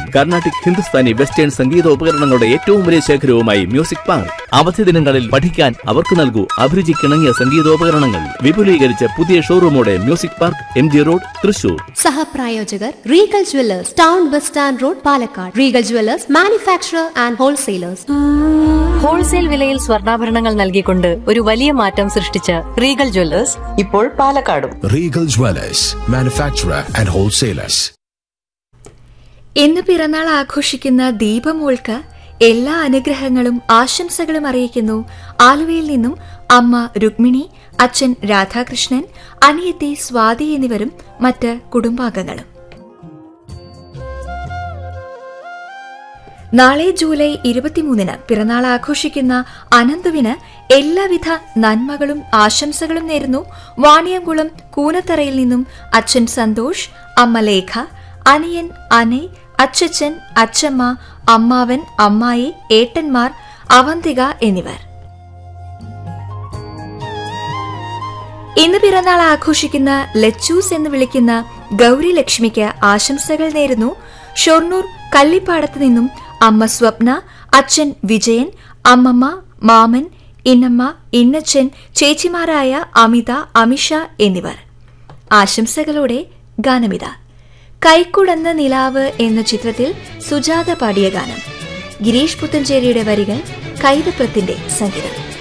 Carnatic Hindustani western സംഗീത ഉപകരണങ്ങളുടെ ഏറ്റവും വലിയ ശേഖരവുമായി മ്യൂസിക് പാർക്ക് അവധി ദിനങ്ങളിൽ പഠിക്കാൻ അവർക്ക് നൽകൂ അഭിരുചിക്കിണങ്ങിയ സംഗീതോപകരണങ്ങൾ വിപുലീകരിച്ച പുതിയ ഷോറൂമോടെ music park M G road Thrissur സഹപ്രായോജകർ regal jewellers town bus stand road Palakkad regal jewellers manufacturer and ഹോൾസെയിലേഴ്സ് ഹോൾസെയിൽ വിലയിൽ സ്വർണ്ണാഭരണങ്ങൾ നൽകിക്കൊണ്ട് ഒരു വലിയ മാറ്റം സൃഷ്ടിച്ച റീഗൽ ജ്വല്ലേഴ്സ് ഇപ്പോൾ പാലക്കാടും Regal Dwellers, manufacturer and wholesalers. ഇന്ന് പിറന്നാൾ ആഘോഷിക്കുന്ന ദീപമോൾക്ക് എല്ലാ അനുഗ്രഹങ്ങളും ആശംസകളും അറിയിക്കുന്നു ആലുവയിൽ നിന്നും അമ്മ രുക്മിണി അച്ഛൻ രാധാകൃഷ്ണൻ അനിയത്തി സ്വാതി എന്നിവരും മറ്റ് കുടുംബാംഗങ്ങളും നാളെ ജൂലൈ ഇരുപത്തിമൂന്നിന് പിറന്നാൾ ആഘോഷിക്കുന്ന അനന്തുവിന് എല്ലാവിധ നന്മകളും ആശംസകളും നേരുന്നു വാണിയംകുളം കൂനത്തറയിൽ നിന്നും അച്ഛൻ സന്തോഷ് അമ്മ ലേഖ അനിയൻ അനയ് അച്ചച്ചൻ അച്ചമ്മ അമ്മാവൻ അമ്മായി ഏട്ടന്മാർ അവന്തിക എന്നിവർ ഇന്ന് പിറന്നാൾ ആഘോഷിക്കുന്ന ലച്ചൂസ് എന്ന് വിളിക്കുന്ന ഗൗരി ലക്ഷ്മിക്ക് ആശംസകൾ നേരുന്നു ഷൊർണൂർ കള്ളിപ്പാടത്ത് നിന്നും അമ്മ സ്വപ്ന അച്ഛൻ വിജയൻ അമ്മമ്മ മാമൻ ഇന്നമ്മ ഇന്നച്ചൻ ചേച്ചിമാരായ അമിത അമിഷ എന്നിവർ ആശംസകളോടെ ഗാനമിത കൈക്കുടന്ന നിലാവ് എന്ന ചിത്രത്തിൽ സുജാത പാടിയ ഗാനം ഗിരീഷ് പുത്തഞ്ചേരിയുടെ വരികൾ കൈതപ്രത്തിന്റെ സംഗീതം